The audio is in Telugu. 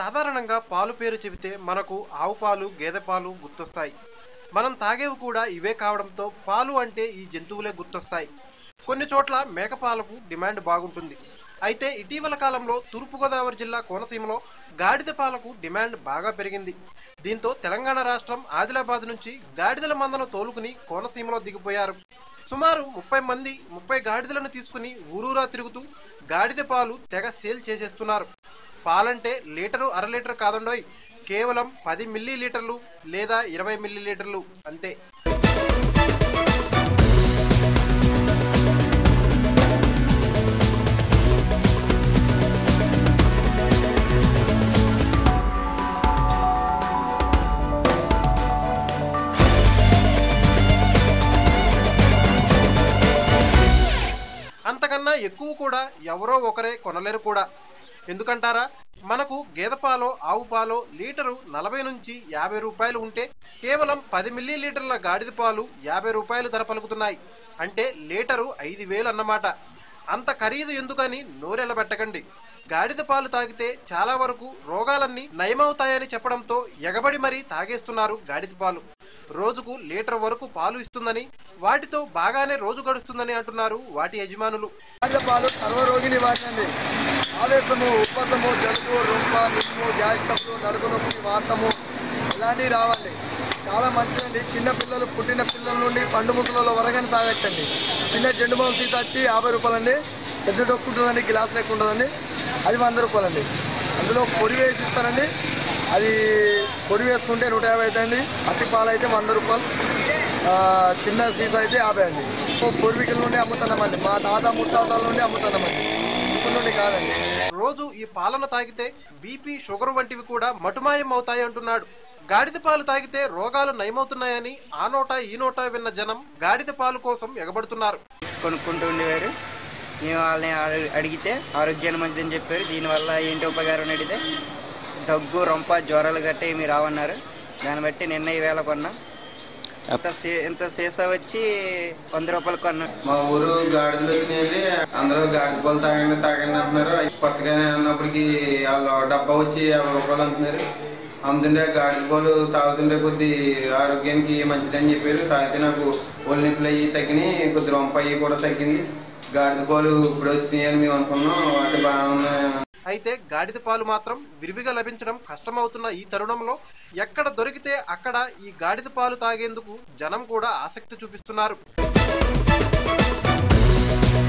సాధారణంగా పాలు పేరు చెబితే మనకు ఆవు పాలు గేదె పాలు గుర్తొస్తాయి మనం తాగేవి కూడా ఇవే కావడంతో పాలు అంటే ఈ జంతువులే గుర్తొస్తాయి కొన్ని చోట్ల మేకపాలకు డిమాండ్ బాగుంటుంది అయితే ఇటీవల కాలంలో తూర్పుగోదావరి జిల్లా కోనసీమలో గాడిద పాలకు డిమాండ్ బాగా పెరిగింది దీంతో తెలంగాణ రాష్ట్రం ఆదిలాబాద్ నుంచి గాడిదల మందను తోలుకుని కోనసీమలో దిగిపోయారు సుమారు ముప్పై మంది ముప్పై గాడిదలను తీసుకుని ఊరూరా తిరుగుతూ గాడిద పాలు తెగ సేల్ చేసేస్తున్నారు పాలంటే లీటరు అర లీటర్ కాదండోయ్ కేవలం పది మిల్లీ లీటర్లు లేదా ఇరవై మిల్లీ లీటర్లు అంతే అంతకన్నా ఎక్కువ కూడా ఎవరో ఒకరే కొనలేరు కూడా ఎందుకంటారా మనకు గేదె పాలో ఆవు పాలో లీటరు నలభై నుంచి యాభై రూపాయలు ఉంటే కేవలం పది మిల్లీ లీటర్ల గాడిద పాలు యాభై రూపాయలు ధర పలుకుతున్నాయి అంటే లీటరు ఐదు వేలు అన్నమాట అంత ఖరీదు ఎందుకని నోరెళ్ళబెట్టకండి గాడిద పాలు తాగితే చాలా వరకు రోగాలన్నీ నయమవుతాయని చెప్పడంతో ఎగబడి మరీ తాగేస్తున్నారు గాడిద పాలు రోజుకు లీటర్ వరకు పాలు ఇస్తుందని వాటితో బాగానే రోజు గడుస్తుందని అంటున్నారు వాటి యజమానులు గాడిద పాలు సర్వరోగి నివారణండి ఆవేశము ఉబ్బసము జలుబు రొంప నిమ్ము గ్యాస్ ట్రబుల్ నడుపు నొప్పి వాతము ఇలాంటివి రావండి చాలా మంచిదండి చిన్న పిల్లలు పుట్టిన పిల్లల నుండి పండు ముసలలో వరకని తాగొచ్చండి చిన్న జెండు బాంబు సీత వచ్చి యాభై రూపాయలండి పెద్ద డొక్కు ఉంటుందండి గ్లాస్ లెక్క ఉంటుందండి అది వంద రూపాయలండి అందులో పొడి వేసి ఇస్తారండి అది పొడి వేసుకుంటే నూట యాభై అవుతాయండి అతి పాలు అయితే వంద రూపాయలు ఆ, చిన్న సీసా అయితే యాభై అండి పూర్వీకుల నుండి అమ్ముతున్నామండి మా తాత ముత్తాతల నుండి అమ్ముతున్నామండి ఇప్పుడు నుండి కాదండి రోజు ఈ పాలన తాగితే బీపీ షుగర్ వంటివి కూడా మటుమాయం అవుతాయి అంటున్నాడు గాడిద పాలు తాగితే రోగాలు నయమవుతున్నాయని ఆ నోట ఈ నోట విన్న జనం గాడిద పాలు కోసం ఎగబడుతున్నారు కొనుక్కుంటూ ఉండేవారు మేము వాళ్ళని అడి- అడిగితే ఆరోగ్యానికి మంచిదని చెప్పారు దీనివల్ల ఏంటి ఉపకారం అని అడిగితే దగ్గు రొంప జ్వరాలు గట్ట ఏమి రావన్నారు దాన్ని బట్టి నిన్న ఈవేళ కొన్నాం ఇంత సీ ఇంత సీసా వచ్చి వంద రూపాయలు కొన్నాం మా ఊరు గాడిదలు వచ్చినాయండి అందరూ గాడిద పాలు తాగండి తాగండి అంటున్నారు అవి కొత్తగానే ఉన్నప్పటికి వాళ్ళు డబ్బా వచ్చి యాభై రూపాయలు అంటున్నారు అమ్ముతుండే గాడిద పాలు తాగుతుండే కొద్ది ఆరోగ్యానికి మంచిదని చెప్పారు తాగితే నాకు ఒళ్ళు నొప్పులు అయ్యి తగ్గినాయి కొద్ది రొంప అయ్యి కూడా తగ్గింది గాడిద పాలు ఇప్పుడు వచ్చినాయని మేము అనుకున్నాం వాటి బాగానే ఉన్నాయి అయితే గాడిద పాలు మాత్రం విరివిగా లభించడం కష్టమవుతున్న ఈ తరుణంలో ఎక్కడ దొరికితే అక్కడ ఈ గాడిద పాలు తాగేందుకు జనం కూడా ఆసక్తి చూపిస్తున్నారు